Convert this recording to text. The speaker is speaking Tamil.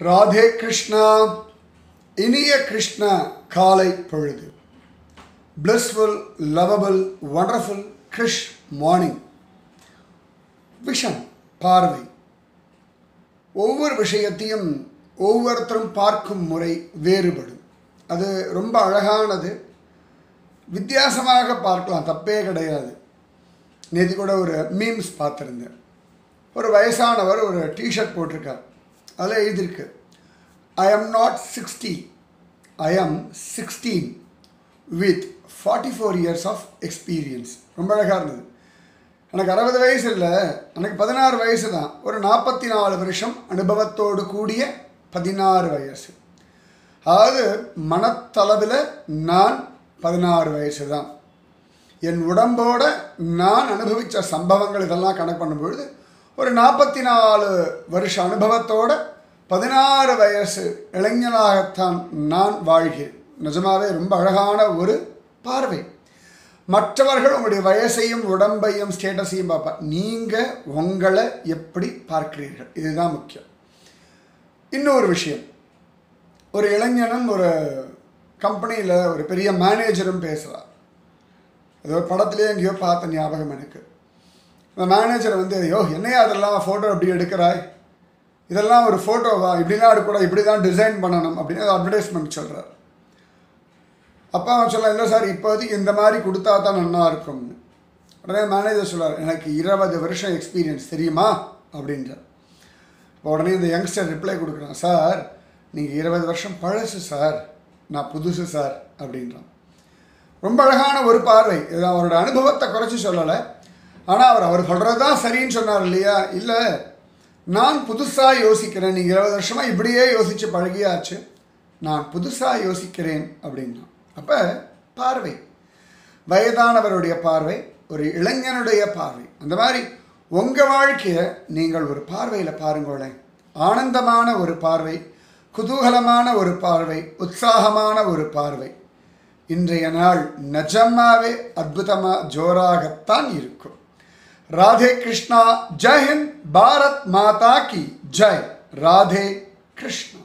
ராதே கிருஷ்ணா இனிய கிருஷ்ண காலை பொழுது blissful lovable wonderful Krish morning vision பார்வை ஒவ்வொரு விஷயத்தையும் ஒவ்வொருத்தரும் பார்க்கும் முறை வேறுபடும் அது ரொம்ப அழகானது வித்தியாசமாக பார்க்கலாம் தப்பே கிடையாது நேற்று கூட ஒரு மீம்ஸ் பார்த்துருந்தேன் ஒரு வயசானவர் ஒரு டிஷர்ட் போட்டிருக்கார் அதில் எழுதியிருக்கு I am not sixty I am sixteen with forty four years of experience ரொம்ப அழகாக இருந்தது எனக்கு அறுபது வயசு இல்லை எனக்கு பதினாறு வயசு தான் ஒரு நாற்பத்தி நாலு வருஷம் அனுபவத்தோடு கூடிய பதினாறு வயசு அதாவது மனத்தளவில் நான் பதினாறு வயசு தான் என் உடம்போட நான் அனுபவித்த சம்பவங்கள் இதெல்லாம் கணக்கு பண்ணும்பொழுது ஒரு நாற்பத்தி நாலு வருஷ அனுபவத்தோட பதினாறு வயசு இளைஞனாகத்தான் நான் வாழ்கிறேன் நிஜமாவே ரொம்ப அழகான ஒரு பார்வை மற்றவர்கள் உங்களுடைய வயசையும் உடம்பையும் ஸ்டேட்டஸையும் பார்ப்பா நீங்கள் உங்களை எப்படி பார்க்கிறீர்கள் இதுதான் முக்கியம் இன்னொரு விஷயம் ஒரு இளைஞனும் ஒரு கம்பெனியில் ஒரு பெரிய மேனேஜரும் பேசுகிறார் ஏதோ படத்துலேயே எங்கேயோ பார்த்த ஞாபகம் எனக்கு அந்த மேனேஜர் வந்து ஐயோ என்னையா அதெல்லாம் ஃபோட்டோ அப்படி எடுக்கிறாய் இதெல்லாம் ஒரு ஃபோட்டோவா இப்படிலாம் எடுக்கூடாது இப்படி தான் டிசைன் பண்ணணும் அப்படின்னு அட்வர்டைஸ்மெண்ட் சொல்கிறார் அப்பா அவன் சொல்ல இல்லை சார் இப்போதைக்கு இந்த மாதிரி கொடுத்தா தான் நல்லா இருக்கும்னு உடனே மேனேஜர் சொல்கிறார் எனக்கு இருபது வருஷம் எக்ஸ்பீரியன்ஸ் தெரியுமா அப்படின்றார் இப்போ உடனே இந்த யங்ஸ்டர் ரிப்ளை கொடுக்குறான் சார் நீங்கள் இருபது வருஷம் பழசு சார் நான் புதுசு சார் அப்படின்றான் ரொம்ப அழகான ஒரு பார்வை இது அவரோட அனுபவத்தை குறைச்சி சொல்லலை ஆனால் அவர் அவர் சொல்கிறது தான் சரின்னு சொன்னார் இல்லையா இல்லை நான் புதுசாக யோசிக்கிறேன் நீங்கள் இருபது வருஷமாக இப்படியே யோசித்து பழகியாச்சு நான் புதுசாக யோசிக்கிறேன் அப்படின்னா அப்போ பார்வை வயதானவருடைய பார்வை ஒரு இளைஞனுடைய பார்வை அந்த மாதிரி உங்கள் வாழ்க்கையை நீங்கள் ஒரு பார்வையில் பாருங்களேன் ஆனந்தமான ஒரு பார்வை குதூகலமான ஒரு பார்வை உற்சாகமான ஒரு பார்வை இன்றைய நாள் நிஜமாவே அற்புதமாக ஜோராகத்தான் இருக்கும் ராதே கிருஷ்ணா ஜெய் ஹிந்த் பாரத் மாதா கி ஜெய் ராதே கிருஷ்ணா